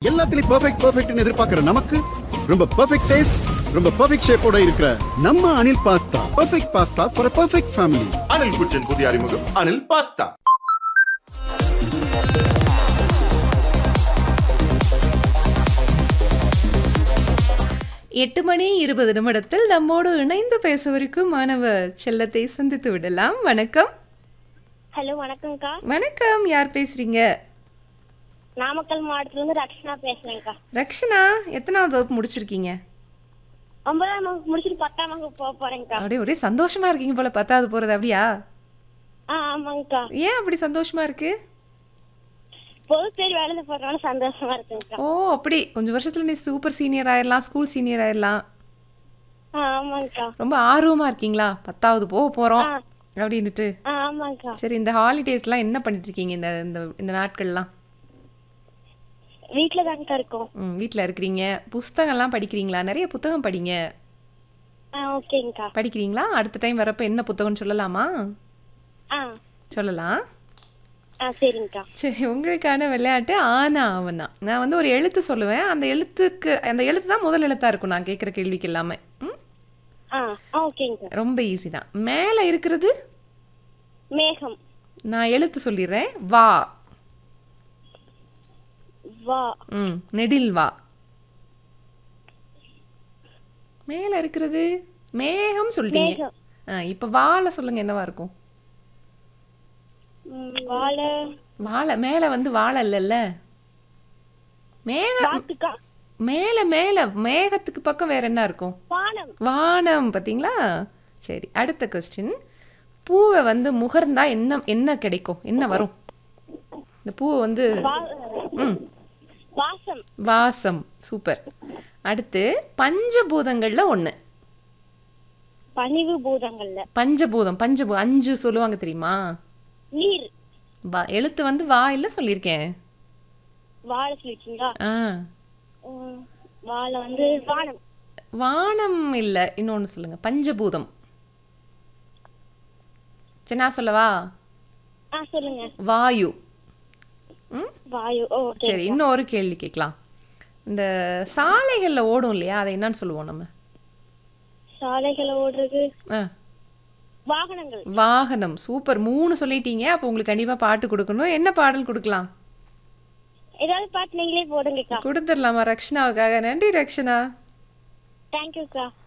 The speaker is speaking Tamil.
எல்லாத்துலயும் பெர்ஃபெக்ட் பெர்ஃபெக்ட்னு எதிர்பார்க்கிற நமக்கு ரொம்ப பெர்ஃபெக்ட் டேஸ்ட் ரொம்ப பெர்ஃபெக்ட் ஷேப்போட இருக்கிற நம்ம Anil pasta perfect pasta for perfect family Anil kitchen புதிய அறிமுகம் அனில் பாஸ்தா எட்டு மணி இருபது நிமிடத்தில் நம்மோடு இணைந்து பேசவிருக்கும் மாணவ செல்லத்தை சந்தித்து விடலாம் வணக்கம் ஹலோ வணக்கம்க்கா வணக்கம் யார் பேசுறீங்க நாமக்கல் மாவட்டத்துல இருந்து ரக்ஷனா பேசுறேன்க்கா ரக்ஷனா எத்தனாவது வகுப்பு முடிச்சிருக்கீங்க ஒன்பதாம் வகுப்பு முடிச்சுட்டு பத்தாம் வகுப்பு போக போறேன்க்கா அப்படியே ஒரே சந்தோஷமா இருக்கீங்க போல பத்தாவது போறது அப்படியா ஆ ஆமாங்கக்கா ஏன் அப்படி சந்தோஷமா இருக்கு பொது தேர்வு எழுத போறதுனால சந்தோஷமா இருக்குங்கக்கா ஓ அப்படி கொஞ்சம் வருஷத்துல நீ சூப்பர் சீனியர் ஆயிடலாம் ஸ்கூல் சீனியர் ஆயிடலாம் ஆ ஆமாங்கக்கா ரொம்ப ஆர்வமா இருக்கீங்களா பத்தாவது போக போறோம் ஆ. அப்படின்னுட்டு ஆ ஆமாங்கக்கா சரி இந்த ஹாலிடேஸ்லாம் என்ன பண்ணிட்டு இருக்கீங்க இந்த இந்த இந்த நாட்கள்லாம் வீட்டுல தாங்கக்கா இருக்கோம் ம் வீட்டில் இருக்கிறீங்க புஸ்தகம்லாம் படிக்கிறீங்களா நிறைய புத்தகம் படிங்க ஆ ஓகேங்கக்கா படிக்கிறீங்களா அடுத்த டைம் வரப்ப என்ன புத்தகம்னு சொல்லலாமா ஆ சொல்லலாம் ஆ சரிங்கக்கா சரி உங்களுக்கான விளையாட்டு ஆனா ஆவனா நான் வந்து ஒரு எழுத்து சொல்லுவேன் அந்த எழுத்துக்கு அந்த எழுத்து தான் முதல் எழுத்தா இருக்கும் நான் கேட்குற கேள்விக்கு எல்லாமே ம் ஆ ஆ ஓகேங்கக்கா ரொம்ப ஈஸி தான் மேலே இருக்கிறது மேகம் நான் எழுத்து சொல்லிடுறேன் வா வா ம் நெடில் வா மேலே இருக்கிறது மேகம் சொல்லிட்டீங்க மேகம். ஆ இப்போ வாழை சொல்லுங்க என்னவா இருக்கும் ம், வாழை வாழை மேலே வந்து வாழை இல்லைல்ல மேகம் வாத்துக்கா மேலே மேலே மேகத்துக்கு பக்கம் வேற என்ன இருக்கும் வானம் வானம் பார்த்தீங்களா சரி அடுத்த கொஸ்டின் பூவை வந்து முகர்ந்தா என்ன என்ன கிடைக்கும் என்ன வரும் இந்த பூவை வந்து வா- ம் வாசம் வாசம் சூப்பர் அடுத்து பஞ்சபூதங்கள்ல ஒன்று பணிவு பூதங்கள்ல பஞ்சபூதம் பஞ்சபூ அஞ்சு சொல்லுவாங்க தெரியுமா நீர் வா எழுத்து வந்து வா இல்லை சொல்லியிருக்கேன் வாழை சொல்லிட்டீங்களா ஆ ம், வாழை வந்து வானம் வானம் இல்லை இன்னொன்று சொல்லுங்க பஞ்சபூதம் சரி நான் சொல்லவா ஆ சொல்லுங்க வாயு ம் வாயு ஓகே சரி இன்னொரு கேள்வி கேட்கலாம் இந்த சாலைகளில் ஓடும் இல்லையா அதை என்னன்னு சொல்லுவோம் நம்ம சாலைகளை ஓடுறது ஆ வாகனங்கள் வாகனம் சூப்பர் மூணு சொல்லிட்டீங்க அப்போ உங்களுக்கு கண்டிப்பாக பாட்டு கொடுக்கணும் என்ன பாடல் கொடுக்கலாம் ஏதாவது பாட்டு நீங்களே போடுங்கக்கா கொடுத்துடலாமா ரக்ஷனாவுக்காக நன்றி ரக்ஷனா தேங்க்யூக்கா